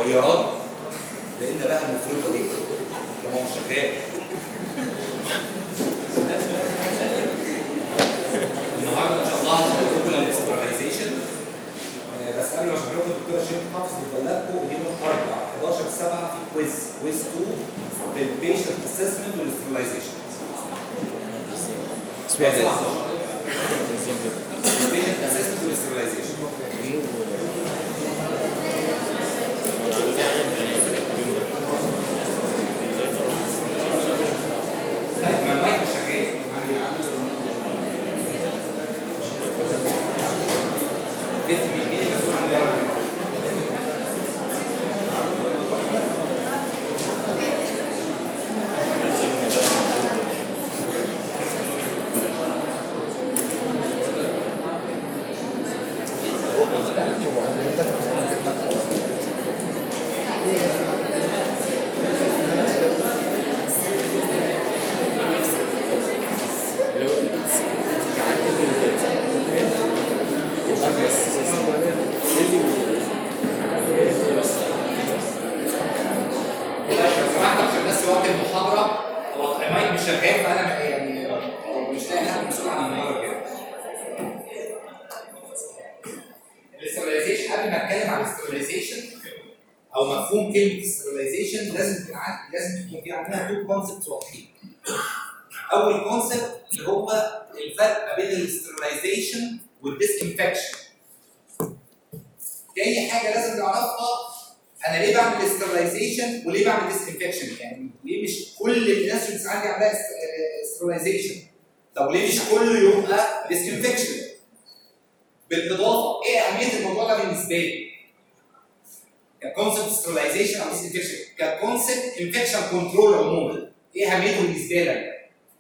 يا راجل لان بقى المفروضه دي طبعا مش شغال النهارده ان شاء الله هنقول لكم الاستراليزيشن بس قبل ما اشرح لكم الدكتوره شيخ حافظ بتبلغكم يوم الاربعاء 11 7 في كويز كويز 2 للبيشنت اسسمنت والاستراليزيشن البيشنت اسسمنت والاستراليزيشن طيب ما المايك مش شغال بنت مين مين المسؤول عن الورق؟ طيب لو سمحت عشان الناس في وقت المحاضرة هو المايك مش شغال فأنا يعني مش لاقي حد مسؤول عن الموضوع كده. الاستراليزيشن قبل ما اتكلم عن الاستراليزيشن او مفهوم كلمه الاستراليزيشن لازم يكون عن- لازم يكون في عندنا تو كونسبتس واضحين. اول كونسبت اللي هو الفرق ما بين الاستراليزيشن والديسانفكشن. تاني حاجه لازم نعرفها انا ليه بعمل استرلايزيشن وليه بعمل ديسانفكشن يعني ليه مش كل الناس اللي عندي عندها استرلايزيشن طب ليه مش كله يبقى ديسانفكشن بالاضافه ايه اهميه الموضوع ده بالنسبه لي ككونسبت استرلايزيشن او ديسانفكشن ككونسبت انفكشن كنترول عموما ايه اهميته بالنسبه لك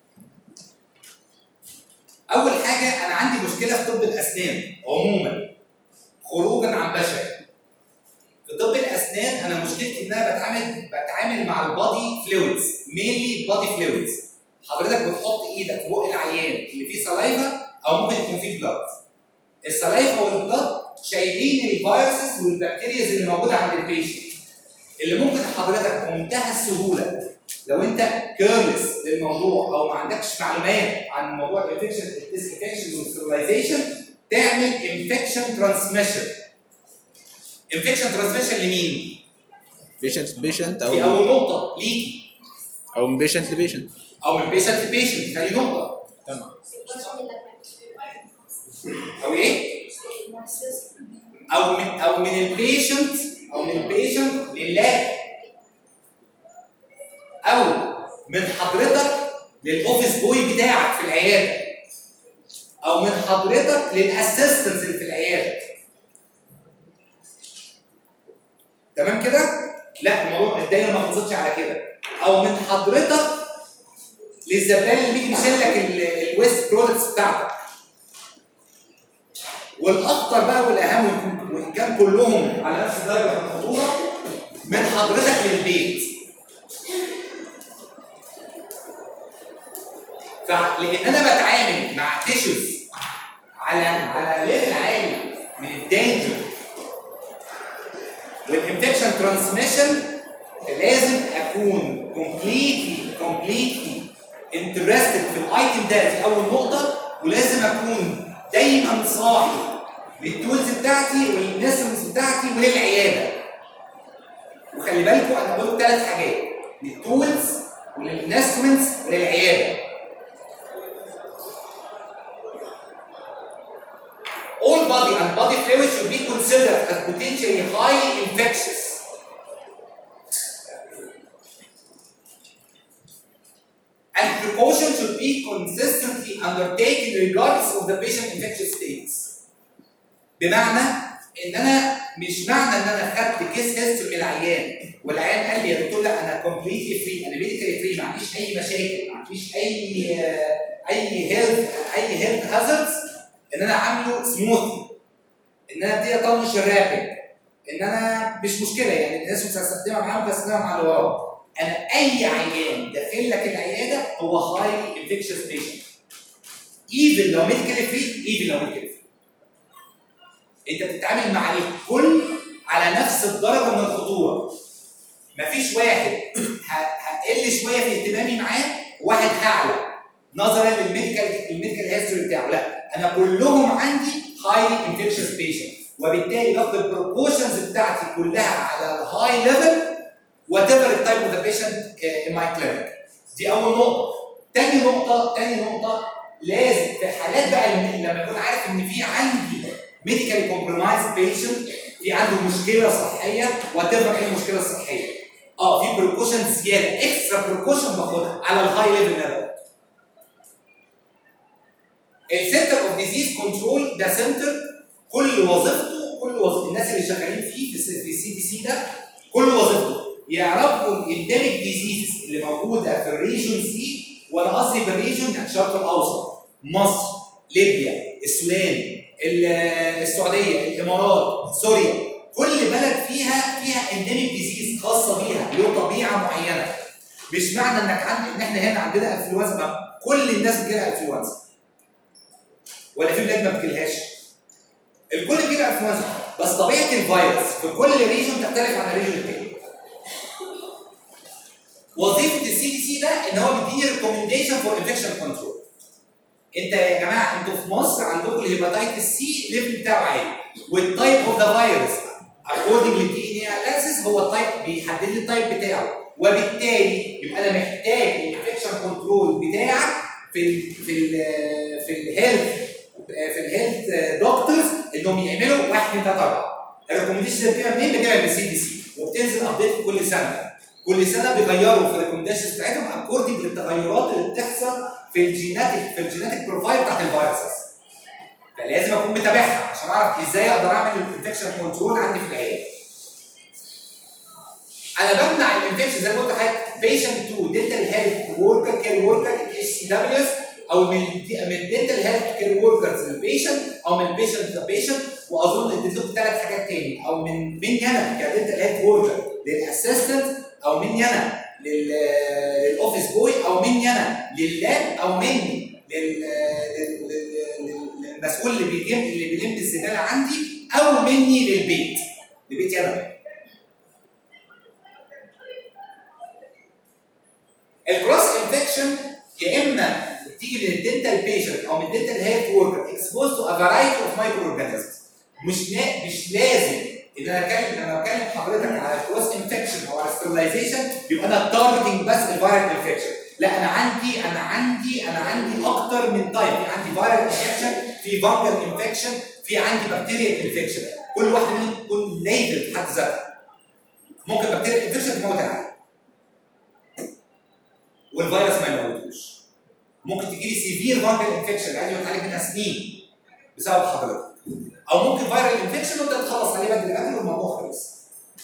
اول حاجه انا عندي مشكله في طب الاسنان عموما خروجا عن بشري في طب الاسنان انا مشكلتي ان انا بتعامل بتعامل مع البادي فلويدز مينلي بادي فلويدز حضرتك بتحط ايدك في بق العيان اللي فيه سلايفا او ممكن يكون فيه بلاد السلايفا والبلاد شايلين الفيروسز والبكتيرياز اللي موجوده عند البيشنت اللي ممكن حضرتك بمنتهى السهوله لو انت كيرلس للموضوع او ما عندكش معلومات عن موضوع الانفكشن الديسانفكشن والسترلايزيشن تعمل انفكشن ترانسميشن انفكشن ترانسميشن لمين؟ بيشنت بيشنت دي او اول نقطه ليكي او من بيشنت لبيشنت او من بيشنت لبيشنت ثاني نقطه تمام او ايه؟ او من او من البيشنت او من البيشنت لله او من حضرتك للاوفيس بوي بتاعك في العياده او من حضرتك للاسيستنتس اللي في العياده تمام كده؟ لا الموضوع الدايره ما خلصتش على كده او من حضرتك للزبال اللي بيجي يشيل لك الويست برودكتس بتاعتك والاخطر بقى والاهم وإن- وان كان كلهم على نفس درجه من الخطوره من حضرتك للبيت فلان انا بتعامل مع تيشوز على على ليفل عالي من الدانجر والانفكشن ترانسميشن لازم اكون كومبليتلي كومبليتلي انترستد في الايتم ده دي اول نقطه ولازم اكون دايما صاحي للتولز بتاعتي والنسمز بتاعتي وللعياده وخلي بالكم انا قلت ثلاث حاجات للتولز وللانسترومنتس وللعياده all body and body fluids should be considered as potentially highly infectious. And precaution should be consistently undertaken regardless of the patient infectious states. بمعنى ان انا مش معنى ان انا خدت كيس هيستوري من العيان والعيان قال لي يا دكتور لا انا كومبليتلي فري انا ميديكالي فري ما عنديش اي مشاكل ما عنديش اي اي هيلث اي هيلث هازردز ان انا عامله سموثي ان انا ابتدي اطنش الرابد ان انا مش مشكله يعني الناس مش هستخدمها معاهم بستخدمها مع اللي وراه انا اي عيان داخل لك العياده هو هاي انفكشس بيشنت ايفن لو ميديكالي فري ايفن لو ميديكالي فري انت بتتعامل مع الكل على نفس الدرجه من الخطوره مفيش واحد ه- هقل شويه في اهتمامي معاه وواحد هعلى نظرا للميديكال الميديكال هيستوري بتاعه لا انا كلهم عندي هاي انفكشنز بيشنت وبالتالي باخد البروبوشنز بتاعتي كلها على الهاي ليفل وات ايفر التايب اوف ذا بيشنت ان ماي كلينيك دي اول نقطه تاني نقطه تاني نقطه لازم في حالات بقى الم- لما اكون عارف ان في عندي ميديكال كومبرومايز بيشنت في عنده مشكله صحيه وات ايفر ايه المشكله الصحيه اه في بريكوشن زياده اكسترا بريكوشن باخدها على الهاي ليفل ليفل السنتر اوف ديزيز كنترول ده سنتر كل وظيفته كل وظيفة الناس اللي شغالين فيه في السي دي سي ده كل وظيفته يعرفوا الانديميك ديزيز اللي موجوده في الريجون سي وانا قصدي بالريجون يعني الشرق الاوسط مصر ليبيا السودان ال- السعوديه الامارات سوريا كل بلد فيها فيها انديميك ديزيز خاصه بيها له طبيعه معينه مش معنى انك عند ان احنا هنا عندنا انفلونزا ما كل الناس بتجيلها انفلونزا ولا في بلاد ما بتجيلهاش الكل بيجيلها انفلونزا بس طبيعه الفيروس في كل ريجون تختلف عن الريجون التاني وظيفه السي دي سي ده ان هو بيديني ريكومنديشن فور انفكشن كنترول انت يا جماعه انتوا في مصر عندكم الهيباتيتس سي الليفل بتاعه عالي والتايب اوف ذا فيروس اكوردنج للدي ان اي اناليسيس هو التايب بيحدد لي التايب بتاعه وبالتالي يبقى انا محتاج الانفكشن كنترول بتاعك في ال في ال في الهيلث في الهيلث دكتورز انهم يعملوا 1 2 3 4 الريكومنديشن بتبقى منين؟ بتبقى من السي دي سي وبتنزل ابديت كل سنه كل سنه بيغيروا في الريكومنديشنز بتاعتهم اكوردنج للتغيرات اللي بتحصل في الجيناتيك في الجيناتيك بروفايل بتاعت الفيروسز فلازم اكون متابعها عشان اعرف ازاي اقدر اعمل الانفكشن كنترول عندي في العياده انا بمنع الانفكشن زي ما قلت لحضرتك بيشنت تو دينتال هيلث وركر كير وركر اتش سي دبليوز او من من دينتال هيلث كير وركرز للبيشنت او من بيشنت لبيشنت واظن اديت لكم ثلاث حاجات تاني او من مني انا كدينتال هيلث وركر للاسيستنت او مني انا لل للاوفيس بوي او مني انا لللاب او مني لل لل- لل- لل- للمسؤول اللي بيلم اللي بيلم الزباله عندي او مني للبيت لبيتي انا الكروس انفكشن يا اما بتيجي من الدنتال بيشنت او من الدنتال هيلث وركر اكسبوز تو ا فرايتي اوف مايكرو اورجانيزمز مش لا مش لازم ان انا اتكلم لما بكلم حضرتك على الكروس انفكشن او على ستيرلايزيشن يبقى انا تارجتنج بس الفيرال انفكشن لا انا عندي انا عندي انا عندي اكتر من تايب في عندي فيرال انفكشن في فانجل انفكشن في عندي بكتيريا انفكشن كل واحده منهم تكون ليبل في حد ذاتها ممكن بكتيريا انفكشن تموت العيان والفيروس ما يموتوش ممكن تجي لي سيفير فانجل انفكشن العيان يقعد عليك منها سنين بسبب حضرتك او ممكن فيرال انفكشن وانت تخلص عليه بدري بدري والموضوع خلص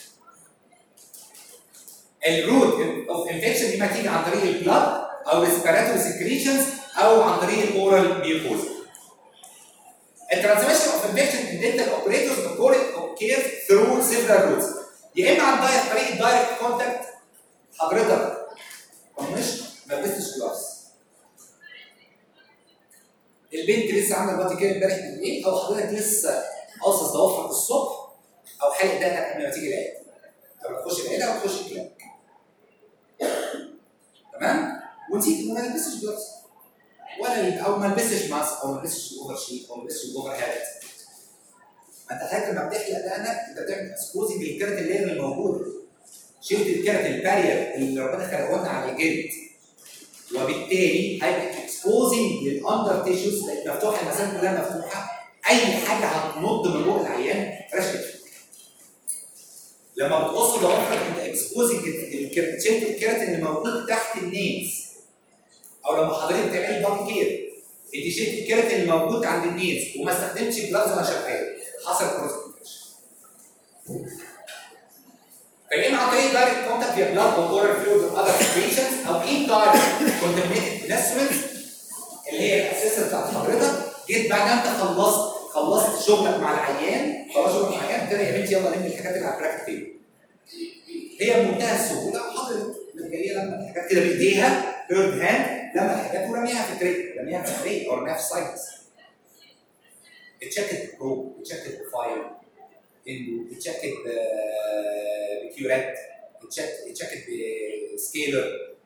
الروت اوف انفكشن دي ما تيجي عن طريق البلاد او ريسبيراتوري سكريشنز او عن طريق الاورال ميوكوزا الترانسميشن اوف انفكشن ان دينتال اوبريتورز اوكير ثرو سيفرال روتس يا اما عن طريق طريق الدايركت كونتاكت حضرتك طنشت ما لبستش جلاس البنت لسه عامله البادي كير امبارح بالليل او حضرتك لسه قاصص ضوافرك الصبح او حالق دقنك قبل ما تيجي العياده او تخش العياده او تخش الكلاب تمام ونسيت ان ما لبستش جلاس ولا او ما لبستش ماسك او ما لبستش الاوفر شيت او ما لبستش الاوفر هات ما انت حضرتك لما بتحلق دقنك انت بتعمل اكسبوزنج للكيراتين اللير اللي موجوده شلت الكيراتين البارير اللي ربنا خلقه لنا على الجلد وبالتالي هيبقى اكسبوزنج للاندر تيشوز بقت مفتوحه المسام كلها مفتوحه اي حاجه هتنط من بق العيان رشقت فيك لما بتقص ضوافرك انت اكسبوزنج شلت الكيراتين اللي موجود تحت النيلز او لما حضرتك بتعملي بادي كير انت شلت الكيراتين اللي موجود عند النيلز وما استخدمتش جلافز وانا شغال حصل كروس فيا اما عن طريق دايركت كونتاكت via blood or oral fluid or other secretions او indirect contaminated instruments اللي هي الاساسه بتاعت حضرتك جيت بعد ما انت خلصت خلصت شغلك مع العيان خلاص شغلك مع العيان ابتدى يا بنتي يلا نعمل الحاجات اللي على البراكت تيبل هي بمنتهى السهوله حضرتك جايه لما الحاجات كده بايديها بيرد هاند لما الحاجات ورميها في التريك رميها في التريك او رميها في السايتس اتشكت بروب اتشكت بفايل اندو اتشكت بكيورات اتشك- اتشكت بسكيلر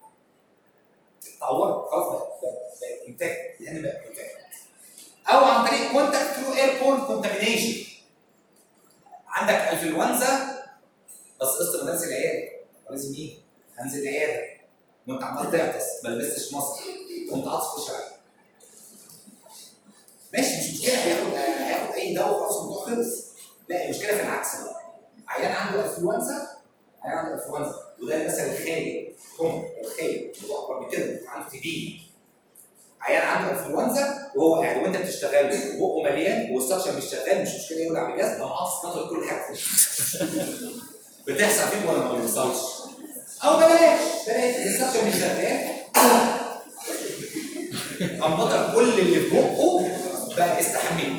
اتطورت خلاص بقت بقت- بقت انتاج لان بقت انتاج او عن طريق كونتاكت ثرو اير بورن كونتامينيشن عندك انفلونزا بس قصه مدرسه العياده لازم يجي انزل العياده وانت عمال تعطس ما لبستش ماسك وانت عاطس في الشارع ماشي مش مشكله هياخد هياخد اي دواء خلاص الموضوع خلص لا المشكله في العكس بقى عيان عنده انفلونزا عيان عنده انفلونزا وده المثل الخالي هم الخالي هو اكبر من كده عنده تي بي عيان عنده انفلونزا وهو قاعد وانت بتشتغل له وبقه مليان والسكشن مش شغال مش مشكله يولع بجاز قام عاطس نطر كل حاجه بتحصل فيك ولا ما بيحصلش او بلاش بلاش السكشن مش شغال قام نطر كل اللي في بقه بقى استحميت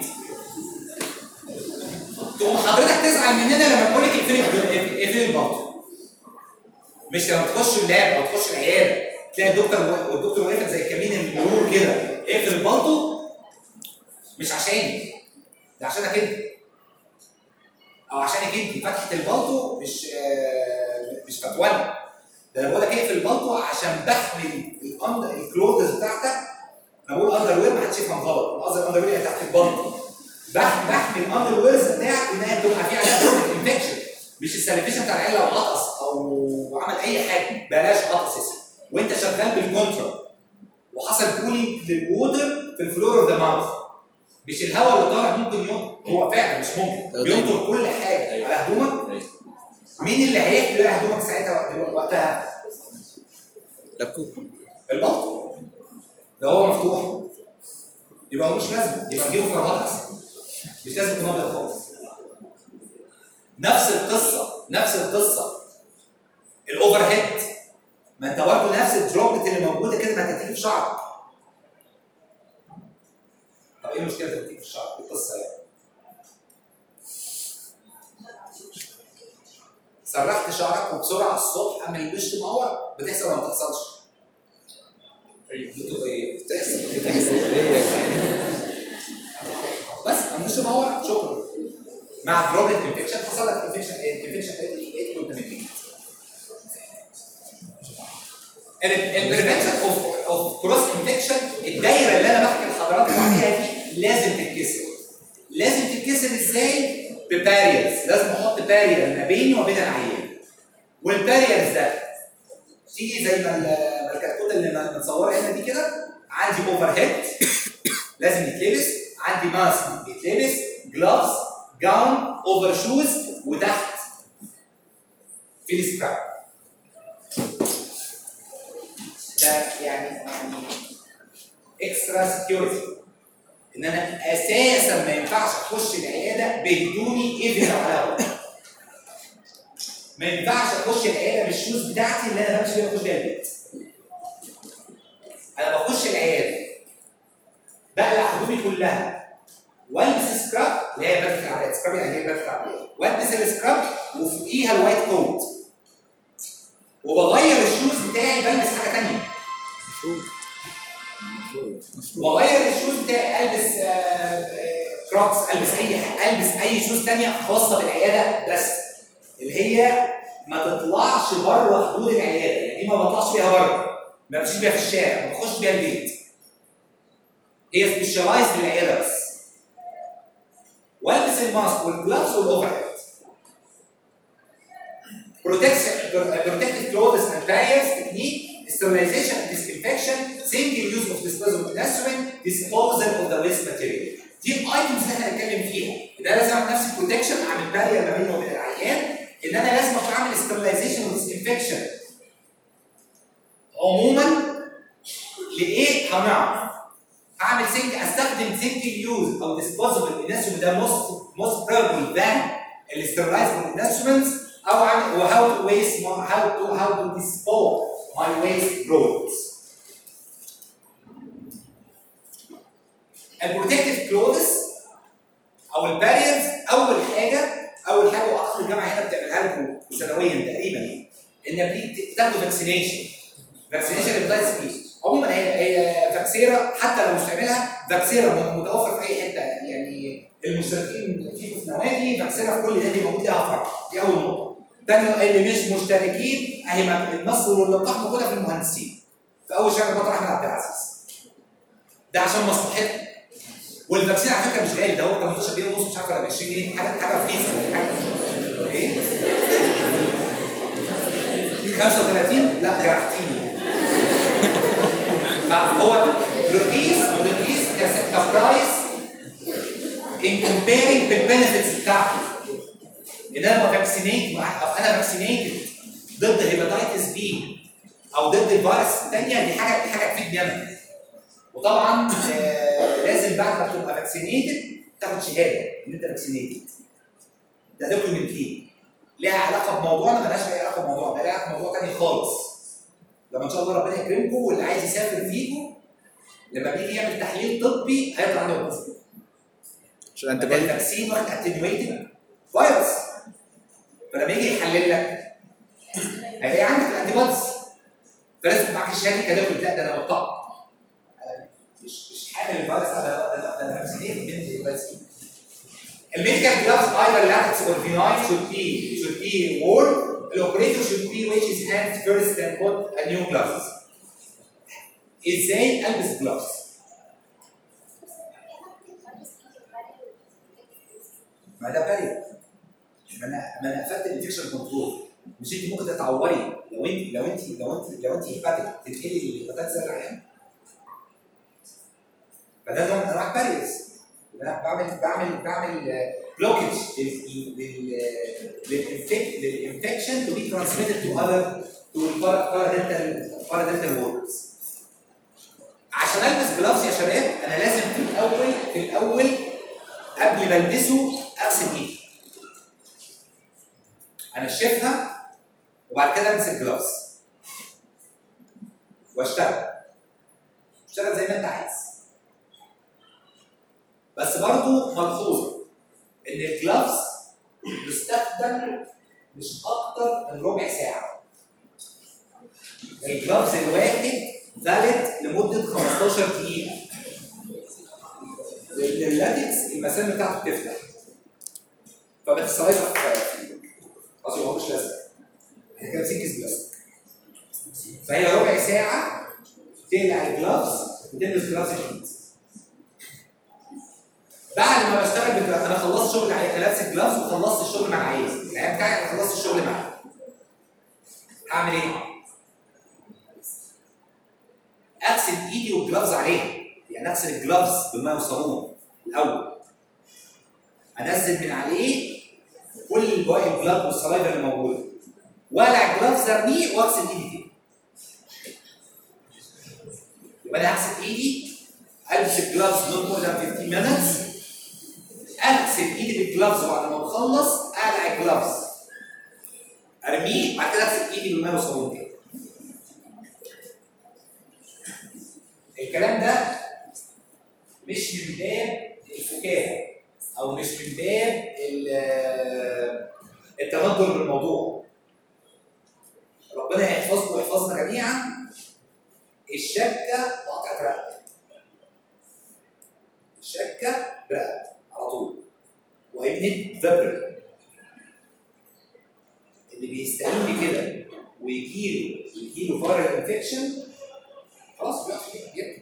تقوم حضرتك تزعل مننا لما نقول لك اقفلي اقفلي البطن مش لما تخش اللاب او تخش العياده تلاقي الدكتور والدكتور واقف زي كمين المرور كده اقفل البلطو مش عشاني ده عشانك انت او عشانك انت فتحه البلطو مش آه مش فتوانه ده انا بقول لك اقفل البلطو عشان بحمي الاندر الكلوزز بتاعتك انا بقول اندر وير ما حدش يفهم غلط قصدي الاندر وير تحت البلطو بح- بحمي الاندر ويرز بتاعك انها تبقى فيها عليها انفكشن مش السلفيشن بتاع العيال لو عطس او عمل اي حاجه بلاش عطس يا سيدي وانت شغال بالكونترا وحصل كولينج للووتر في الفلور اوف ذا ماوث مش الهواء اللي طالع ممكن ينطر هو فعلا مش ممكن بينطر كل حاجه على هدومك مين اللي هيحمي بقى هدومك ساعتها وقتها؟ لكوك البطن لو هو مفتوح يبقى ملوش لازمه يبقى نجيبه كرافات احسن مش لازم يكون ابيض خالص نفس القصه نفس القصه الاوفر هيد ما انت برضه نفس الدروبلت اللي موجوده كده ما هتيجي في شعرك طب ايه المشكله اللي تيجي في شعرك؟ ايه القصه يعني؟ سرحت شعرك وبسرعه الصبح اما يلبسش منور بتحصل ولا ما بتحصلش؟ بتبقى ايه؟ بتحصل بس اما مش منور شكرا مع دروبلت انفكشن حصل لك انفكشن انفكشن ايه كونتامينيشن البريفنشن اوف اوف كروس انفكشن الدايره اللي انا بحكي لحضراتكم عليها دي لازم تتكسر لازم تتكسر ازاي؟ بباريرز لازم احط بارير ما بيني وما بين العيان والباريرز ده تيجي زي ما ال- ما الكتكوت اللي م- متصوره هنا دي كده عندي اوفر هيد لازم يتلبس عندي ماسك يتلبس جلافز جاون اوفر شوز وتحت في السكراب ده يعني يعني اكسترا سكيورتي ان انا اساسا ما ينفعش اخش العياده بهدومي ايفن على هوا ما ينفعش اخش العياده بالشوز بتاعتي اللي انا بمشي بيها اخش بيها البيت انا بخش العياده بقلع هدومي كلها والبس سكراب اللي هي بدله العمليات سكراب يعني هي بدله العمليات والبس السكراب وفوقيها الوايت كوت وبغير الشوز بتاعي بلبس حاجه ثانيه واغير الشوز بتاعي البس آه، آه، كروكس البس اي البس اي شوز ثانيه خاصه بالعياده بس اللي هي ما تطلعش بره حدود العياده يعني دي ما بطلعش بيها بره ما بمشيش بيها في الشارع ما بخش بيها البيت هي سبيشالايز للعياده بس والبس الماسك والجلافز والاوفر هيد protective clothes and barriers technique sterilization and disinfection single use of disposable instrument disposal of the waste material دي الايتمز اللي احنا هنتكلم فيها ده لازم اعمل نفسي بروتكشن اعمل بارير ما بيني وبين العيان ان انا لازم اعمل sterilization وديسانفكشن عموما لايه هنعرف هعمل سنج استخدم سنجل يوز او ديسبوزبل انسترومنت ده موست موست بروبل ذان الاسترلايزبل انسترومنتس او اعمل وهاو تو ويست هاو تو هاو تو ديسبوز ماي ويست برودكتس البروتكتيف كلوثز او الباريرز اول حاجه اول حاجه واعتقد الجامعه هنا بتعملها لكم سنويا تقريبا يعني انك بتيجي تاخدوا فاكسينيشن فاكسينيشن هيباتايتس بي عموما هي هي فاكسيرا حتى لو مش تعملها فاكسيرا متوفر في اي حته يعني المشتركين فيه في نوادي فاكسينها في كل نادي موجود لها فرع دي اول نقطه تاني اللي مش مشتركين اهي ما- النصر واللقاح موجوده في المهندسين في اول شهر بطل احمد عبد العزيز ده عشان مصلحتنا والفاكسين على فكره مش غالي ده هو 18 جنيه ونص مش عارف ولا ب 20 جنيه حاجه حاجه رخيصه حاجه ايه 35 لا جرحتيني فهو رخيص رخيص كس- كبرايس in comparing بالبنفيتس بتاعته ان انا فاكسينيت او انا فاكسينيتد ضد هيباتيتس بي او ضد الفيروس الثانيه دي حاجه دي حاجه تفيدني انا وطبعا آه لازم بعد ما تبقى فاكسينيتد تاخد شهاده ان انت فاكسينيتد ده دوكيومنت ليه ليها علاقه بموضوعنا مالهاش اي علاقه بموضوعنا ليها علاقه بموضوع ثاني خالص لما ان شاء الله ربنا يكرمكم واللي عايز يسافر فيكم لما بيجي يعمل تحليل طبي هيطلع عنده بوزيتيف عشان انت انت بقى الفاكسين واخد اتنيويتد فيروس فلما يجي يحلل لك هيلاقي عندك الانتي بوديز فلازم معاك الشهاده كده لا ده انا مطلع مش مش حامل الفيروس لا ده ده ده انا فاكسينيتد من الفاكسين الميديكال جلافز either latex or vinyl should be should be worn the operator should be which his hands first then put a new gloves ازاي البس جلافز ما ده بارير ما انا ما انا قفلت الانفكشن كنترول مش انت ممكن تتعوري لو انت لو انت لو انت لو انت هيباتيك تنقلي الهيباتات زي الرحم فده نوع من انواع الباريرز انا بعمل بعمل بعمل بلوكج للانفكشن تو بي ترانسميتد تو اذر تو البارادنتال بارادنتال ووركس عشان البس جلافز يا شباب انا لازم في الاول في الاول قبل ما البسه اغسل ايدي انشفها وبعد كده البس الجلافز واشتغل اشتغل زي ما انت عايز بس برضو ملحوظه ان الجلافز بيستخدم مش اكتر من ربع ساعه الجلافز الواحد فالid لمده 15 دقيقه لان اللاتكس المسام بتاعته بتفتح فبتستريح في اصل هو مش لازم احنا كده بنسكس بلاستيك فهي ربع ساعه تقلع الجلافز وتلبس جلافز جديد بعد ما بشتغل بالجلافز انا خلصت شغل على لابس الجلافز وخلصت الشغل مع العيال العيال بتاعي انا خلصت الشغل معاه هعمل ايه؟ اغسل ايدي والجلافز عليها يعني اغسل الجلافز بالماء والصابون الاول انزل من عليه كل بواقي البلاد والصلايفه اللي موجوده والع الجلافز ارميه واغسل ايدي تاني يبقى انا هغسل ايدي البس الجلافز نوت مور ذان 15 مينتس اغسل ايدي بالجلافز بعد ما بخلص اقلع الجلافز ارميه بعد كده اغسل ايدي بالماء والصابون تاني الكلام ده مش من باب الفكاهه او مش من باب ال- التمدن بالموضوع ربنا يحفظكم ويحفظنا جميعا الشكه قطعت رقبه الشكه رقبه على طول وابنة فبر اللي بيستعين بكده ويجيله يجيله فايرال انفكشن خلاص بيقف بيركب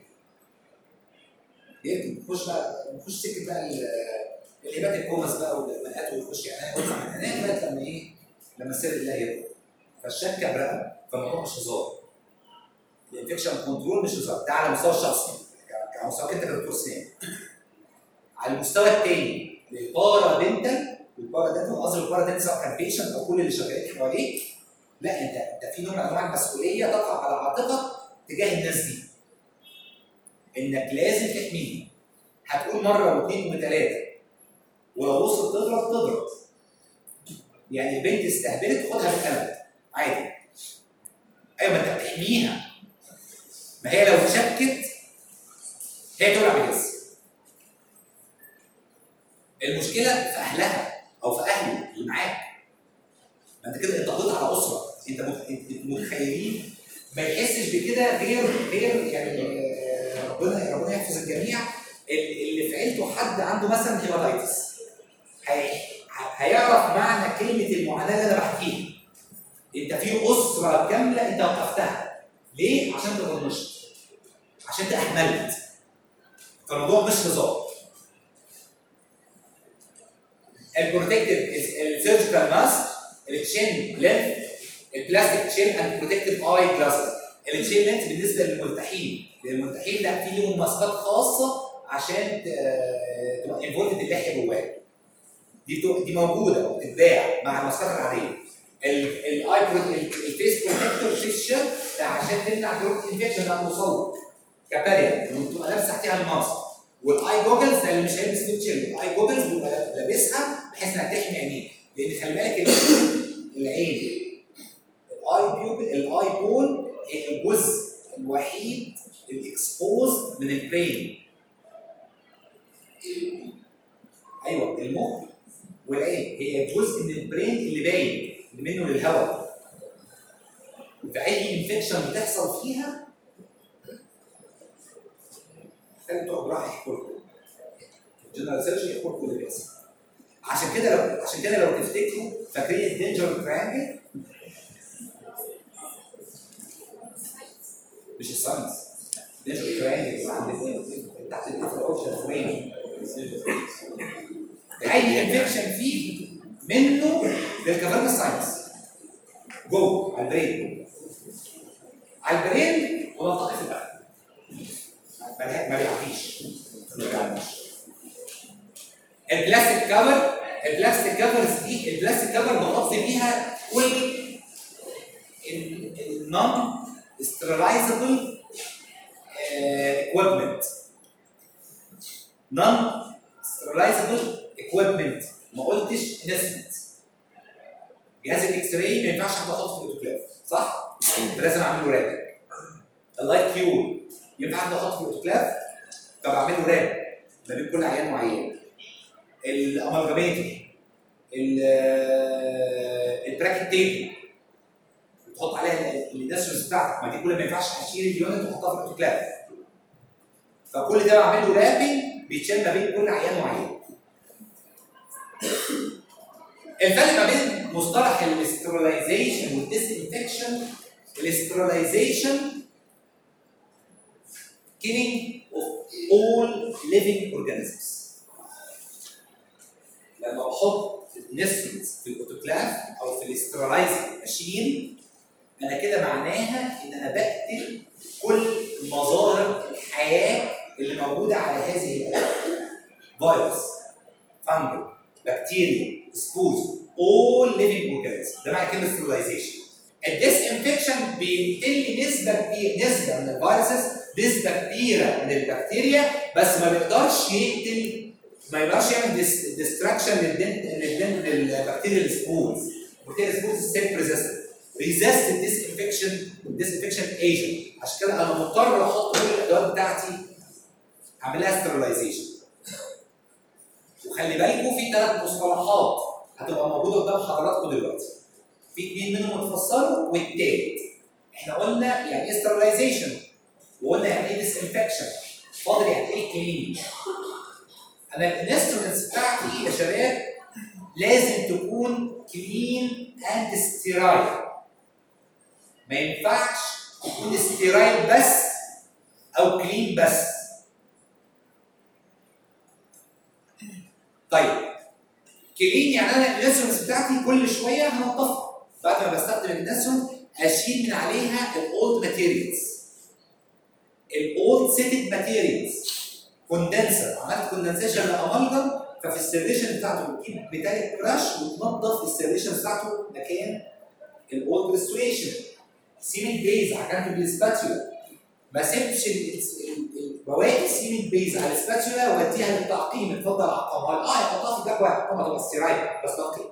بيركب نخش بقى نخش سكه بقى ال- الهبات الكومس بقى والمنقات ويخش يعني ويطلع من هناك لغايه لما ايه لما السر الله يرضى فالشكه برقم فالموضوع مش هزار الانفكشن كنترول مش هزار ده على المستوى الشخصي ك- كمستواك انت كدكتور سنان على المستوى الثاني للبارا دنتال والبارا دنتال قصدي البارا دنتال سواء كان بيشنت او كل اللي شغالين حواليك لا انت انت في نوع من انواع المسؤوليه تقع على عاتقك تجاه الناس دي انك لازم تحميهم هتقول مره واثنين وثلاثه ولو وصلت تضرب تضرب يعني البنت استهبلت خدها بالقلم عادي ايوه ما انت بتحميها ما هي لو شكت هي تولع بجس المشكله في اهلها او في اهله اللي معاك ما انت كده انت قضيت على اسره انت مت- انت أنت متخيلين ما يحسش بكده غير غير يعني آه، ربنا ربنا يحفظ الجميع اللي اللي في عيلته قابلتوا حد عنده مثلا هيباتيتس هي... هيعرف معنى كلمه المعاناه اللي انا بحكيها انت في اسره كامله انت وقفتها ليه؟ عشان تطنشت عشان تأهملت فالموضوع مش هزار البروتكتيف السيرجيكال ماسك التشين لينث البلاستيك تشين اند بروتكتيف اي جلاسز التشين لينث بالنسبه للملتحين للملتحين لا في لهم ماسكات خاصه عشان ت- تبقى انفولد اللحيه جواها دي بتبقى- دي موجوده وبتتباع مع الماسكات العاديه الاي الفيس بروتكتور الفيس شيلد ده عشان تمنع جروث انفكشن او توصل كبارير لما تبقى لابس تحتها الماسك والاي جوجلز ده اللي مش هيلبس فيت شيلد الاي جوجلز بيبقى لابسها بحيث انها تحمي عينيه لان خلي بالك ال- العين الاي بيوبل الاي بول هي الجزء الوحيد الاكسبوز من البرين ايوه المخ والعين هي جزء من البرين اللي باين اللي منه للهواء فاي انفكشن بتحصل فيها خلي بتوع الجراحه يحكوا لكم الجنرال سيرجن يحكوا لكم اللي بيحصل عشان كده لو عشان كده لو تفتكروا فاكرين الدينجر تريانجل مش الساينس دينجر تريانجل عند الاثنين تحت الاثنين اوبشن فريم اي انفكشن فيه منه للكفرنا ساينس جوه على البرين على البرين ومنطقه القلب ما بيع- ما بيعطيش ما بيعطيش البلاستيك كفر البلاستيك كفرز دي البلاستيك كفر بغطي بيها كل النون ستيرلايزبل اكويبمنت نون ستيرلايزبل اكويبمنت ما قلتش انستمنت جهاز الاكس راي ما ينفعش حد احطه في الاوتوكلاف صح؟ لازم اعمل له راب اللايت كيور ينفع حد احطه في الاوتوكلاف طب اعمل له راب ما بين كل عيان وعيان الامالجاميتر البراكت تيبل تحط عليها الانسترومنتس بتاعتك ما دي كل ما ينفعش اشيل اليونت وتحطها في الاوتوكلاف فكل ده بعمل له رابنج بيتشال ما بين كل عيان وعيان الفرق ما بين مصطلح الاسترلايزيشن والديسانفكشن الاسترلايزيشن killing of all living organisms لما بحط النسمنتس في الاوتوكلاف او في الاسترالايزنج ماشين انا كده معناها ان انا بقتل كل مظاهر الحياه اللي موجوده على هذه الارض فيروس فانجل بكتيريا سبورز all living organisms ده معنى كلمه sterilization الديس انفكشن بيقل نسبه كبيره نسبه من الفيروسز نسبه كبيره من البكتيريا بس ما بيقدرش يقتل ما يقدرش يعمل ديستراكشن للبكتيريا السبورز البكتيريا السبورز سيلف ريزيستنت ريزيست الديس انفكشن الديس انفكشن ايجنت عشان كده انا مضطر احط كل الادوات بتاعتي اعملها ستيرلايزيشن وخلي بالكم في ثلاث مصطلحات هتبقى موجوده قدام حضراتكم دلوقتي في اثنين منهم اتفسروا والتالت احنا قلنا يعني ايه ستيرلايزيشن وقلنا يعني ايه ديس انفكشن فاضل يعني ايه كليننج انا الانسترومنتس بتاعتي يا شباب لازم تكون كلين اند ستيرايل ما ينفعش تكون ستيرايل بس او كلين بس طيب كلين يعني انا الانسترومنتس بتاعتي كل شويه هنضفها بعد ما بستخدم الانسترومنت اشيل من عليها الاولد ماتيريالز الاولد سيتد ماتيريالز كوندنسر عملت كوندنسيشن لامالجم ففي السيريشن بتاعته بتجيب ميتاليك براش وتنظف السيريشن بتاعته مكان الاولد ريستوريشن سيمنت بيز عجنته بالسباتولا ما سيبش ال- ال- ال- بواقي السيمنت بيز على السباتولا واديها للتعقيم اتفضل عقمها اه يحطها في جدول يحطها تبقى ستيرايل بس تنقي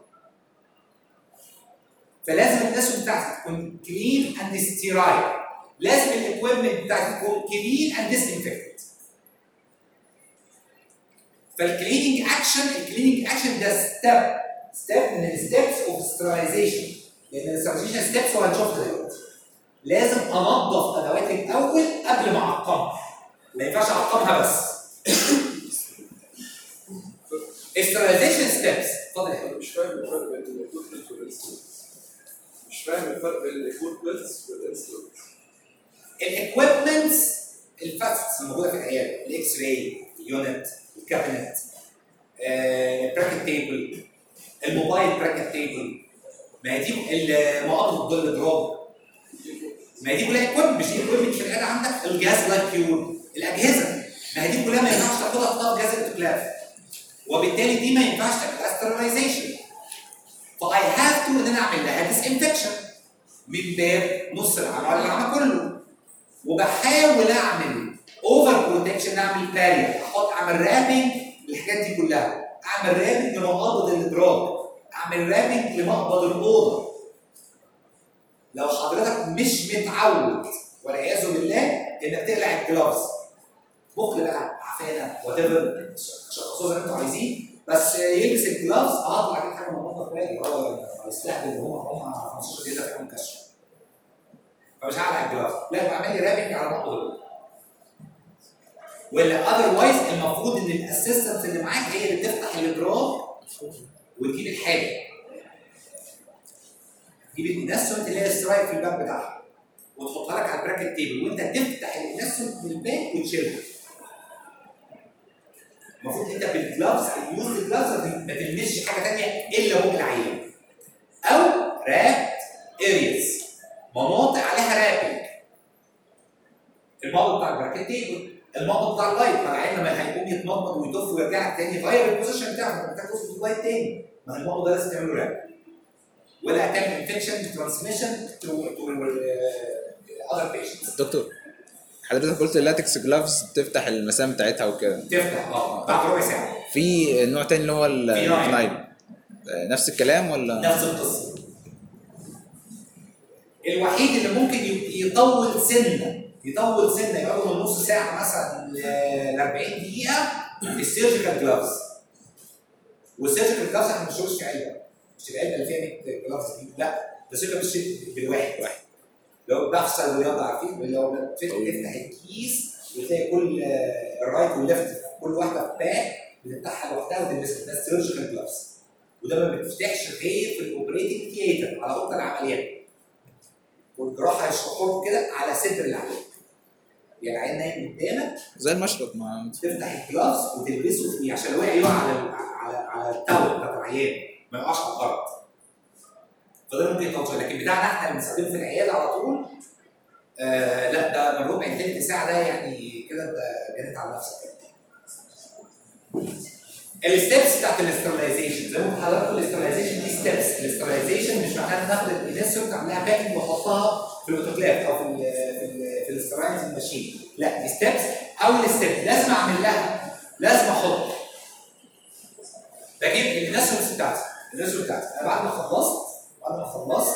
فلازم الناس بتاعتك تكون كلين اند ستيرايل لازم الاكويبمنت بتاعتك تكون كلين اند ديسانفكتد فالكليننج اكشن الكليننج اكشن ده ستيب ستيب من الستبس اوف سترايزيشن لان السترايزيشن ستيبس وهنشوفها دلوقتي لازم انظف ادواتي الاول قبل ما اعقمها ما ينفعش اعقمها بس sterilization ستيبس اتفضل يا حبيبي. انا مش فاهم الفرق بين الايكويبمنت والانسترومنت مش فاهم الفرق بين الايكويبمنت والانسترومنت الاكويبمنتس الفاسيتس الموجوده في العياده الاكس راي اليونت الكابينت البراكت تيبل الموبايل براكت تيبل ما هي دي المقابض ضد الدروب ما هي دي كلها اكويبمنت مش دي اكويبمنت في العياده عندك الجهاز لايف كيور الاجهزه ما هي دي كلها ما ينفعش تاخدها تحطها في جهاز الاوتوكلاف وبالتالي دي ما ينفعش تعمل ستيرلايزيشن فاي هاف تو ان انا اعمل لها ديس انفكشن من باب نص العمل على العمل كله وبحاول اعمل اوفر بروتكشن اعمل بارير احط اعمل رابنج للحاجات دي كلها اعمل رابنج لمقابض الادراج اعمل رابنج لمقبض الاوضه لو حضرتك مش متعود والعياذ بالله انك تقلع الجلافز بكل بقى عفانه وات ايفر شخصوه زي ما انتوا عايزين بس يلبس الجلافز هطلع كده حاجه موجوده في بالي اه هيستهبل ان هم هم 15 دقيقه فيهم كشف فمش هقلع الجلافز لا بعمل لي رابنج على نقطه دول ولا اذروايز المفروض ان الاسيستنت اللي معاك هي اللي بتفتح الادراج وتجيب الحاجه تجيب الانسترومنت اللي هي السترايك في الباب بتاعها وتحطها لك على البراكت تيبل وانت تفتح الانسترومنت من الباب وتشيلها المفروض انت بالجلافز اليوز الجلافز ما تلمسش حاجه ثانيه الا هو العين او راب ارياز مناطق عليها رابنج الموضوع بتاع البراكت تيبل الموضوع بتاع اللايت ما العين لما هيقوم يتمضمض ويطف ويرجع لك تاني يغير البوزيشن بتاعه محتاج توصل اللايت تاني ما الموضوع ده لازم تعمله راب ولا هتعمل انفكشن ترانسميشن تو تو اذر بيشنتس دكتور حضرتك قلت اللاتكس جلافز بتفتح المسام بتاعتها وكده تفتح اه بعد ربع ساعه في نوع تاني اللي هو ال- في نوع. الفينايل آه، نفس الكلام ولا نفس القصه الوحيد اللي ممكن ي- يطول سنه يطول سنه يقعد من نص ساعه مثلا ل 40 دقيقه السيرجيكال جلافز والسيرجيكال جلافز احنا ما بنشوفش في علبه مش العلبه اللي فيها 100 جلافز دي لا ده سيرجيكال بس بالواحد واحد لو بحصل الرياضه عارفين اللي هو بتفتح تفتح الكيس وتلاقي كل آه، الرايت والليفت كل واحده في باك بتفتحها لوحدها وتلبسها ده السيرجيكال جلافز وده ما بتفتحش غير في الاوبريتنج ثياتر على اوضه العمليات والجراحه يشرحوا لكم كده على صدر العيان يعني العيان نايم قدامك زي المشرط ما تفتح الجلافز وتلبسه فيه عشان لو وقع يقع على على على التاول بتاع العيان ما يقعش على الارض فده ممكن يطول لكن بتاعنا احنا اللي بنستخدمه في العياده على طول آه لا ده من ربع تلت ساعه ده يعني كده انت جنيت على نفسك الستبس بتاعت الاسترلايزيشن زي ما قلت لحضراتكم الاسترلايزيشن دي ستبس الاسترلايزيشن مش معناها ان ناخد الانسولين اعملها باكنج واحطها في الاوتوكلاف او في ال في ال في الاسترايزنج ماشين لا دي ستبس اول ستيب لازم اعمل لها لازم احط بجيب الانسولين بتاعتي الانسولين بتاعتي انا بعد ما خلصت بعد ما خلصت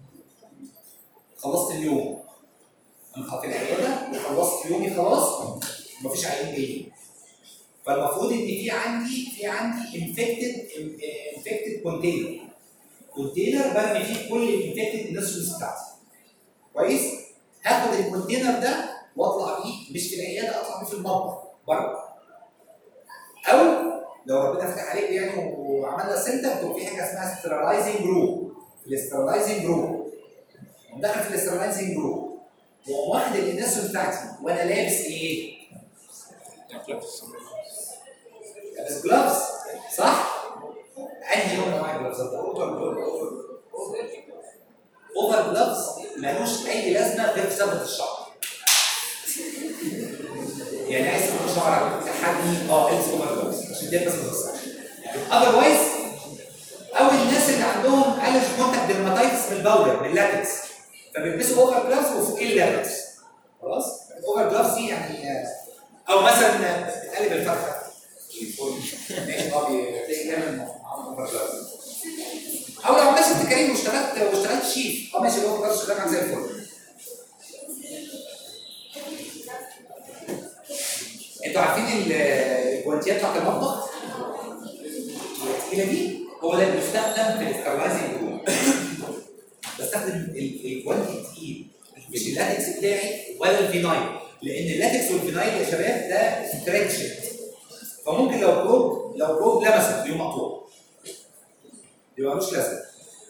خلصت اليوم انا خدت العياده وخلصت يومي خلاص مفيش عيان جايين فالمفروض ان في عندي في عندي انفكتد انفكتد كونتينر كونتينر برمي فيه كل الانفكتد انسولينز بتاعتي كويس هاخد الكونتينر ده واطلع بيه مش في العياده اطلع بيه في المطبخ بره او لو ربنا فتح عليك يعني وعملنا سنتر تبقى في حاجه اسمها سترالايزنج جروب الاسترالايزنج جروب دخل في الاسترالايزنج جروب واقوم واخد الانسولين بتاعتي وانا لابس ايه؟ لابس جلافز صح؟ انهي نوع انواع الجلافزات ده؟ اوفر جلافز ملوش اي لازمه غير في ثبت الشعر. يعني عايز تحط شعرك تحدي اه البس اوفر جلافز عشان دي بس الشعر. اذروايز او الناس اللي عندهم الرجي كونتاكت ديرماتايتس من الباودر من اللاتكس فبيلبسوا اوفر جلافز وفوقيه اللاتكس خلاص؟ الاوفر جلافز دي يعني آه، او مثلا تقلب الفرخه ماشي اه بتلاقي دايما معاهم اوفر جلافز او لو ماشي انت كريم واشتغلت واشتغلت شيف اه ماشي الاوفر جلافز شغال معاك زي الفل انتوا عارفين ال- الجوانتيات بتاعت المطبخ؟ التقيله دي هو ده اللي بيستخدم في الاسترلايزنج جروب بستخدم ال- الجوانتي التقيل مش اللاتكس بتاعي ولا الفينايل لان اللاتكس والفينايل يا شباب ده ستريتشد فممكن لو بروب لو بروب لمست يقوم مقطوع يبقى ملوش لازمه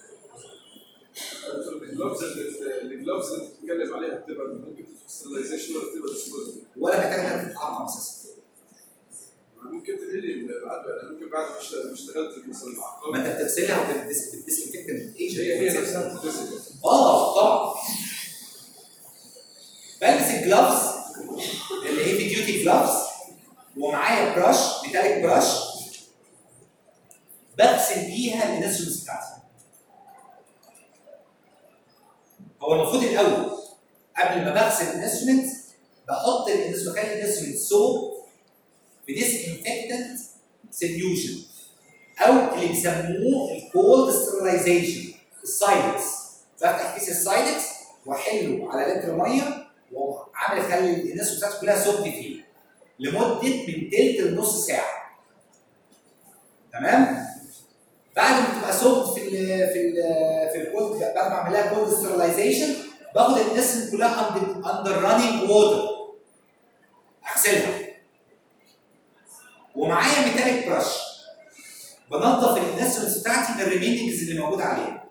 الجلوفز اللي الجلوفز اللي بتتكلم عليها بتبقى ممكن تبقى ستيلايزيشن ولا بتبقى ديسبوزل ولا محتاج انها تتعقم اساسا ممكن تقول لي بعد انا ممكن بعد ما اشت- ما اشتغلت مثلا ما انت بتغسلها وبتديسانفكتنت هي هي نفسها بتتغسل اه طبعا بلبس الجلافز اللي هي في ديوتي جلافز ومعايا براش ميتاليك براش بغسل بيها الانسترومنتس بتاعتي هو المفروض الاول قبل ما بغسل الانسترومنت بحط الانسترومنت بخلي الانسترومنت سوب بديس انفكتنت سوليوشن او اللي بيسموه الكولد ستيرلايزيشن السايلكس بفتح كيس السايلكس واحله على لتر ميه وعامل اخلي الناس بتاعتي كلها سخن فيه لمده من تلت لنص ساعه تمام بعد ما تبقى سخن في ال في ال في الكولد بعد ما اعمل لها كولد ستيرلايزيشن باخد الناس كلها اندر اندر رانينج ووتر اغسلها ومعايا ميتاليك براش بنظف الانسترومنتس بتاعتي من الريميننجز اللي موجوده عليها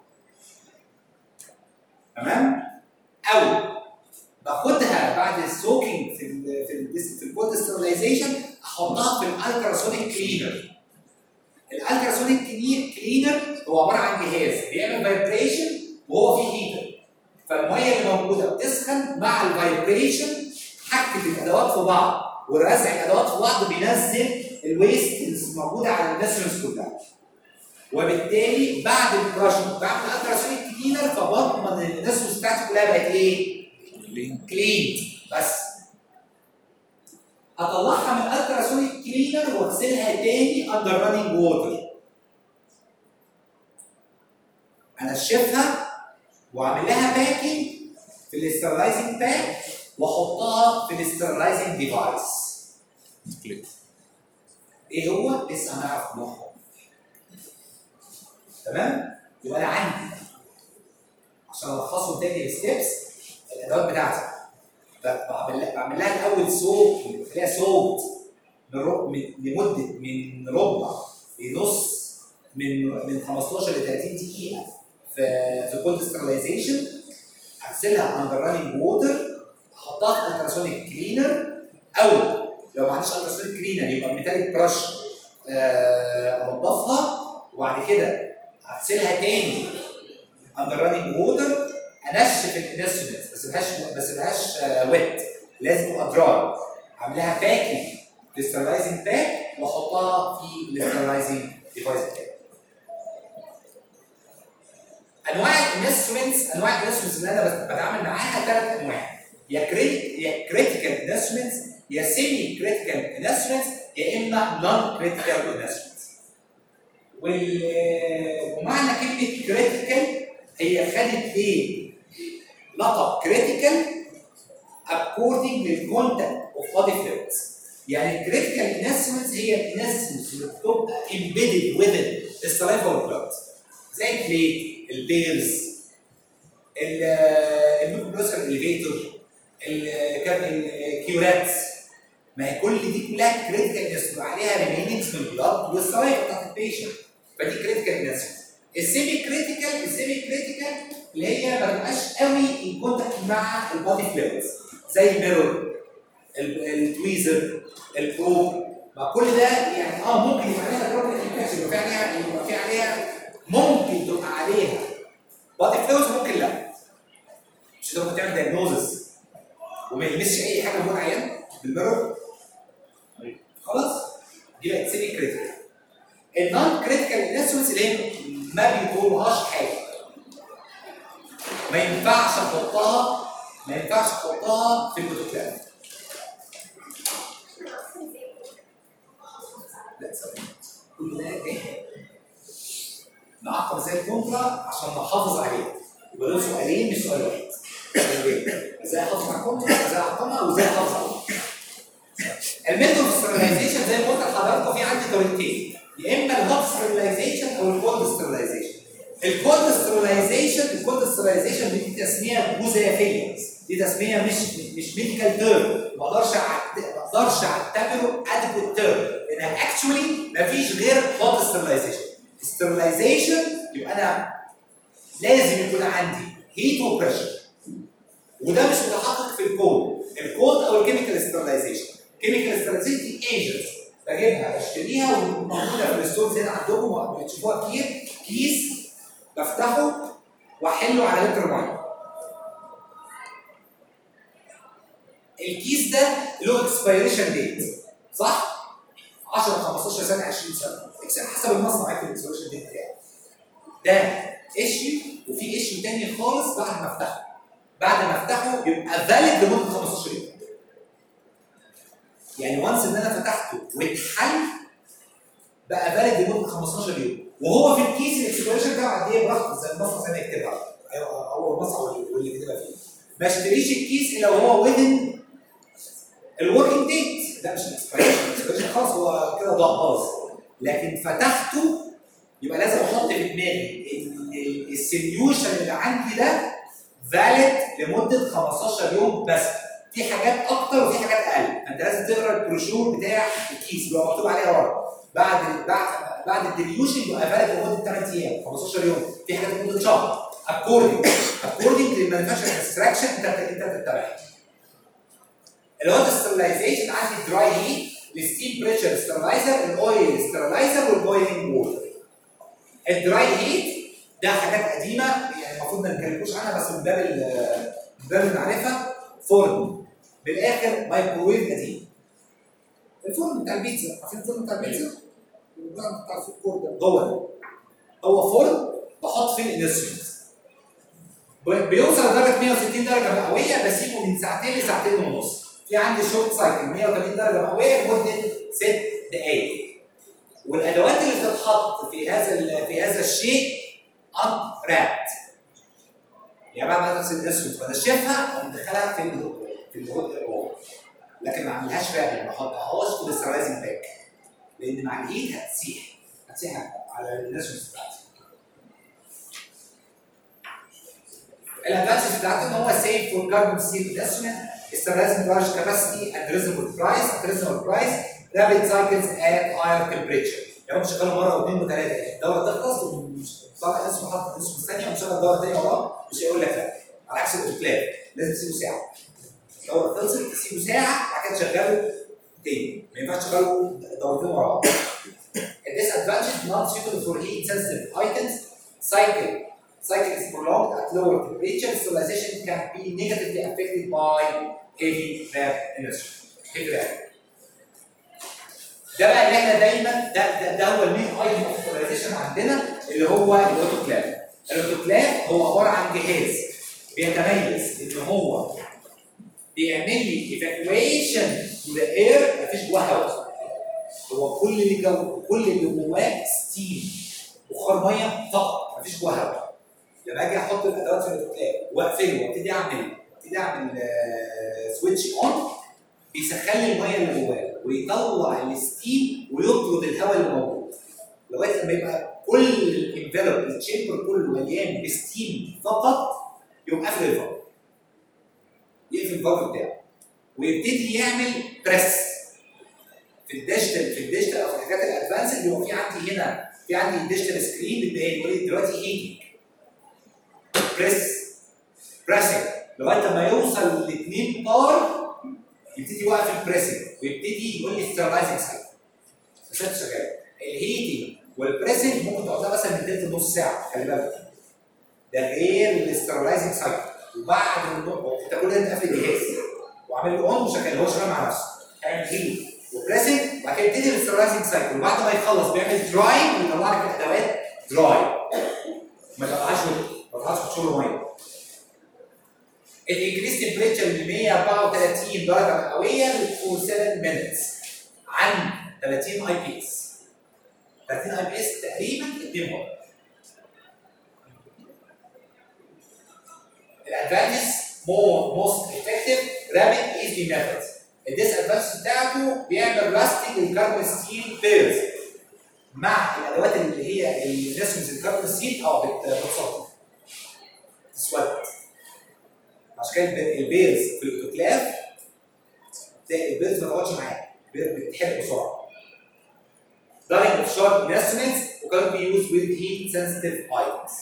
تمام او باخدها بعد السوكينج في ال في ال في الكولد ستيرلايزيشن احطها في الالتراسونيك كلينر الالتراسونيك كلينر هو عباره عن جهاز بيعمل فايبريشن وهو فيه هيتر فالميه اللي موجوده بتسخن مع الفايبريشن حكت الادوات في بعض ورزع الادوات في بعض بينزل الويست اللي موجوده على النسرز كلها وبالتالي بعد الكراشنج بعد الالتراسونيك كلينر فبضمن ان النسرز بتاعتي كلها بقت ايه؟ كلين بس هطلعها من الالتراسونيك كلينر واغسلها تاني اندر رانينج ووتر انشفها واعمل لها باكينج في الاسترلايزنج باك واحطها في الاسترلايزنج ديفايس ايه هو؟ لسه هنعرف نوعه تمام؟ يبقى انا عندي عشان الخصه تاني الستبس الادوات بتاعتي بعمل لها بعمل لها الاول صوت بخليها صوت لر- من- لمده من ربع لنص من من 15 ل 30 دقيقه في في كولد ستيرلايزيشن اغسلها اندر رانينج ووتر احطها في التراسونيك كلينر او لو ما عنديش التراسونيك كلينر يبقى ميتاليك براش آه، انضفها وبعد كده اغسلها تاني اندر رانينج ووتر انشف الانسترومنت بس ملهاش بس ملهاش ويت لازم تبقى دراي اعمل لها باكينج للسترلايزنج باك واحطها في السترلايزنج ديفايس بتاعي انواع الانسترومنتس انواع الانسترومنتس اللي انا بت- بتعامل معاها ثلاث انواع يا كريت يا كريتيكال انسترومنتس يا سيمي كريتيكال انسترومنتس يا اما نون كريتيكال انسترومنتس ومعنى كلمه كريتيكال هي خدت ايه؟ لقب كريتيكال according للكونتاكت اوف بادي فلويدز يعني الكريتيكال انسترومنتس هي الانسترومنتس اللي بتبقى embedded within السلايفا والبلاد زي البليت البيرز الميكروبروسر اليفيتور الكيوراتس ما هي كل دي كلها كريتيكال انسترومنت عليها ريمينينجز من البلاد والسلايفا بتاعت البيشنت فدي كريتيكال انسترومنت السيمي كريتيكال السيمي كريتيكال اللي هي ما تبقاش قوي ان كونتاكت مع البادي فلويدز زي الميرور ال- التويزر البروب ما كل ده يعني اه ممكن يبقى عليها دروب انفكشن يبقى في عليها يبقى في عليها ممكن تبقى عليها بادي فلويدز ممكن لا مش انت ممكن تعمل دايجنوزس وما يلمسش اي حاجه جوه العيان بالميرور خلاص دي بقت سيمي كريتيكال النون كريتيكال انسترومنتس اللي هي ما بيطولهاش حاجه ما ينفعش احطها ما ينفعش احطها في الاوتوكلاف لا ثواني كل ده ايه نعقب زي الكونترا عشان نحافظ عليه يبقى دول سؤالين مش سؤال واحد ازاي احافظ على الكونترا ازاي احطمها وازاي احافظ عليها الميثود ستيرلايزيشن زي ما قلت لحضراتكم في عندي طريقتين يا اما الهوت ستيرلايزيشن او الكولد ستيرلايزيشن الكولد ستيرلايزيشن الكولد ستيرلايزيشن دي تسميه جزافيه دي تسميه مش مش ميديكال تيرم ما اقدرش أعت- ما اقدرش اعتبره ادكوت تيرم لان انها اكشولي مفيش غير هوت ستيرلايزيشن ستيرلايزيشن يبقى انا لازم يكون عندي هيت وبريشر وده مش متحقق في الكود الكود او الكيميكال ستيرلايزيشن كيميكال ستيرلايزيشن دي ايجنت بجيبها بشتريها وموجوده في الستورز هنا عندكم بتشوفوها كتير كيس بفتحه واحله على لتر ميه الكيس ده له اكسبيريشن ديت صح؟ 10 15 سنه 20 سنه إكس- حسب المصنع يكتب الاكسبيريشن ديت بتاعه ده ايشيو وفي ايشيو تاني خالص بعد ما افتحه بعد ما افتحه يبقى فاليد لمده 15 يوم يعني وانس ان انا فتحته واتحل بقى فاليد لمده 15 يوم وهو في الكيس الاكسبيريشن بتاعه قد ايه براحته زي المصنع زي ما يكتبها أيوة، هو المصنع واللي- واللي كاتبها فيه ما اشتريش الكيس الا وهو وذن الوركينج ديت ده مش الاكسبيريشن الاكسبيريشن خلاص هو كده ضاع خلاص لكن فتحته يبقى لازم احط في دماغي ان ال- السوليوشن اللي عندي ده فاليد لمده 15 يوم بس في حاجات اكتر وفي حاجات اقل انت لازم تقرا البروشور بتاع الكيس بيبقى مكتوب عليها ورا بعد بعد بعد الديليوشن يبقى فاليد لمده 8 ايام 15 يوم في حاجات لمده شهر اكوردنج اكوردنج للمانيفاكتشر اكستراكشن انت انت بتتبعها الهوت ستيرلايزيشن عندي دراي هيت الستيم بريشر ستيرلايزر الاويل ستيرلايزر والبويلنج ووتر الدراي هيت ده حاجات قديمه يعني المفروض ما نتكلموش عنها بس من باب ال- من باب المعرفه فرن بالاخر مايكروويف قديم الفرن بتاع البيتزا عارفين الفرن بتاع البيتزا؟ الفرن بتاع الفود كورت ده هو ده. هو فرن بحط فيه الانسترومنت بيوصل لدرجه 160 درجه مئويه بسيبه من ساعتين لساعتين ونص في عندي شورت سايكل 180 درجه مئويه لمده ست دقائق والادوات اللي بتتحط في هذا ال- في هذا الشيء ان رابت يعني بعد ما تغسل الاسود بنشفها وندخلها في ال في الهود جوه لكن ما اعملهاش راب ما احطهاش في الاسترايزنج باك لان مع الايد هتسيح هتسيح على الاسود بتاعتي الادفانتج بتاعته ان هو سيف فور كاربون ستيل انسترومنت استرلايزنج لارج كاباسيتي ات ريزونبل برايس ات ريزونبل برايس رابيد سايكلز ات هاير تمبريتشر يعني ممكن تشغله مره واثنين وثلاثه الدوره تخلص ومش طلع اسمه حط اسمه الثانيه ومشغل دوره ثانيه وراه مش هيقول لك لا على عكس الاوتوكلاف لازم تسيبه ساعه الدوره خلصت تسيبه ساعه بعد كده تشغله تاني ما ينفعش تشغله دورتين ورا بعض disadvantage not suitable for heat sensitive items cycle cycle is prolonged at lower temperature sterilization can be negatively affected by heavy wrap industry heavy wrap ده بقى اللي احنا دايما ده ده, ده هو المين ايتم اوف ستيرلايزيشن عندنا اللي هو الاوتوكلاف الاوتوكلاف هو عباره عن جهاز بيتميز ان هو بيعمل لي ايفاكويشن تو ذا اير مفيش جواه هواء هو كل اللي جو كل اللي جواه ستيم بخار ميه فقط مفيش جواه هواء لما اجي احط الادوات في الاوتوكلاف واقفله وابتدي اعمل ابتدي اعمل سويتش اون بيسخن لي الميه اللي جواه ويطلع الستيم ويطرد الهواء اللي موجود لغايه لما يبقى كل الانفلوب التشامبر كله مليان بستيم فقط يقوم قافل الفالف يقفل الفالف بتاعه ويبتدي يعمل بريس في الديجيتال في الديجيتال او في الحاجات الادفانسد بيبقى في عندي هنا في عندي ديجيتال سكرين بتبين يقول لي دلوقتي هيتنج بريس بريسنج لغايه ما يوصل ل 2 بار يبتدي يوقف البريسنج ويبتدي يقول لي ستيرلايزنج سايكل بس انت شغال الهيتنج والبريسنج ممكن تقعد لها مثلا من تلت لنص ساعه خلي بالك ده غير الاسترلايزنج سايكل وبعد النوع انت كل ده انت قافل الجهاز وعامل له اون وشغال هو شغال مع نفسه هيعمل هيت وبريسنج وبعد كده يبتدي الاسترلايزنج سايكل وبعد ما يخلص بيعمل دراي ويطلع لك الادوات دراي ما يطلعهاش ما يطلعهاش في شغل ميه الانكريس تمبريتشر من 134 درجه مئويه فور 7 مينتس عن 30 اي بي اس 30 اي بي اس تقريبا 2 مرات الادفانتج مور موست افكتيف رابيد ايزي ميثود الديس ادفانتج بتاعته بيعمل راستنج الكربون ستيل بيرز مع الادوات اللي هي اللي رسمز الكربون ستيل اه بت- بتصدر تسود عشان كده الب- البيرز في الاوتوكلاف تلاقي البيرز ما تقعدش معاك البيرز بتتحرق بسرعه dyeing of sharp instruments وكانوا be used with heat sensitive items.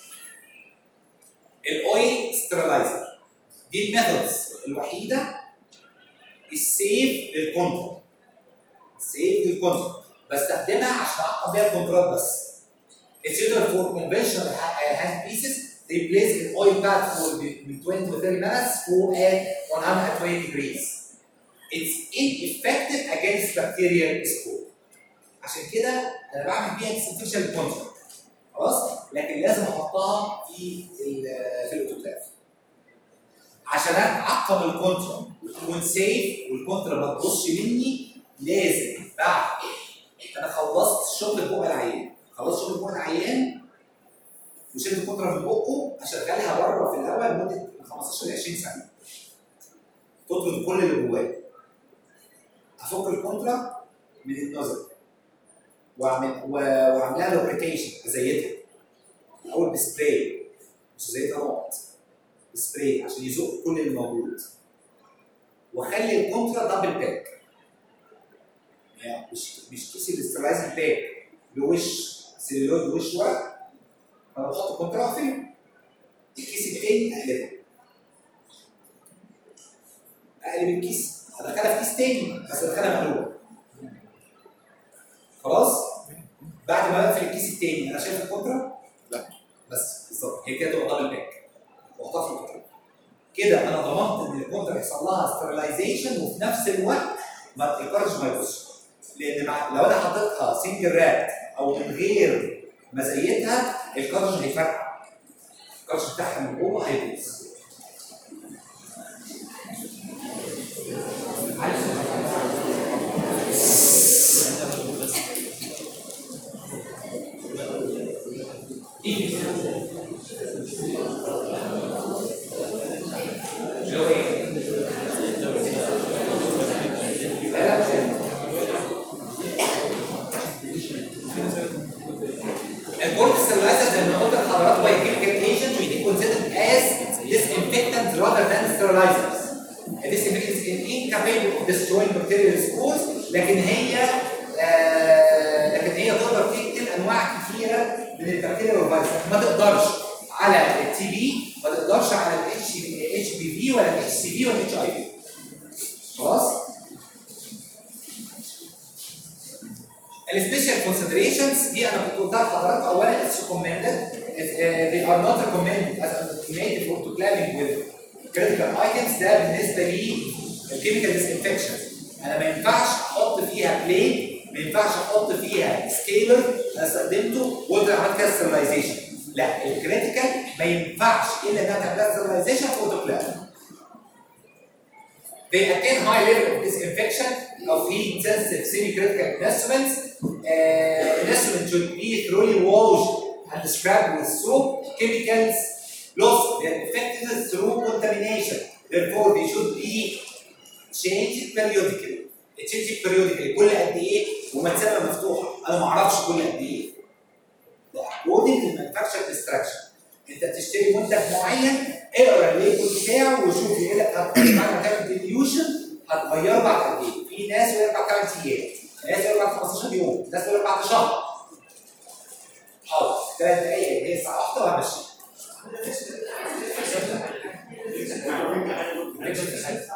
الاويل ستيرلايزر دي الميثودز الوحيده السيف للكونترا سيف للكونترا بستخدمها عشان اعقد بيها الكونترات بس It's suitable for conventional ha- uh, hand pieces. They place an oil bath for between 20 to 30 minutes for at 120 degrees. It's ineffective against bacterial spore. عشان كده انا بعمل بيها disinfection للكونترا. خلاص؟ لكن لازم احطها في ال- في الاوتوكلاف. عشان اعقم الكونترا وتكون سيف والكونترا ما تبصش مني لازم بعد انا خلصت شغل بق العيان خلصت شغل بق العيان وشلت الكونترا من بقه اشغلها بره في الاول لمده من 15 ل 20 ثانيه تطرد كل اللي جواه افك الكونترا من النظر واعمل و- واعملها لوبريتيشن ازيتها الاول بسبراي مش زيتها نقط سبراي عشان يزق كل اللي موجود واخلي الكونترا دبل باك يعني مش مش كيس الاسترايزنج باك بوش سيلولويد وش ورق انا بحط الكونترا فين الكيس التاني اقلبه اقلب الكيس ادخلها في كيس تاني بس ادخلها مقلوبه خلاص بعد ما اقفل الكيس التاني انا شايف الكونترا لا بس بالظبط هي كده تبقى دبل باك واحطها في الكونترا كده انا ضمنت ان الكونترا يحصل لها سترلايزيشن وفي نفس الوقت ما الكارج ما يبصش لان مع لو انا حطيتها سنجل رات او من غير ما زيتها الكارج هيفرقع الكارج بتاعها من جوه هيبوظ دي اللي هو ايه؟ لا لا البورت ستيرلايزر زي ما قلت لحضراتكم باي كيميكال ايجنت we considered as disinfectants rather than sterilizers. Disinfectants is incapable of destroying bacterial spores لكن هي آه لكن هي تقدر تقتل انواع كثيره من البكتيريا والفيروس ما تقدرش على التي بي ما تقدرش على الاتش اتش بي في ولا الاتش سي في ولا الاتش اي في خلاص السبيشال كونسيدريشنز دي انا كنت قلتها لحضراتكم اولا اتس ريكومندد they are not recommended as an alternative for to clamming with critical items ده بالنسبه لي الكيميكال ديسانفكشن انا ما ينفعش احط فيها بليد ما ينفعش احط فيها سكيلر انا استخدمته وقلت عملت كده سترلايزيشن لا الكريتيكال ما ينفعش الا انها تعمل سترلايزيشن في اوتوكلاف They attain high level of disinfection of heat sensitive semi-critical instruments. Uh, an instrument should be thoroughly washed and scrubbed with soap. Chemicals lost their effectiveness through contamination. Therefore, they should be changed periodically. Changed periodically كل قد ايه وما تسيبها مفتوحه انا ما اعرفش كل قد ايه. ده according to manufacturer instruction. انت بتشتري منتج معين اقرا الليبل بتاعه وشوف يقول لك هتغير بعد ما تعمل ديليوشن هتغيره بعد قد ايه؟ في ناس يقول لك بعد 8 ايام، ناس يقول لك بعد 15 يوم، ناس يقول لك بعد شهر. حاضر ثلاث دقايق هي ساعه واحده وهمشي.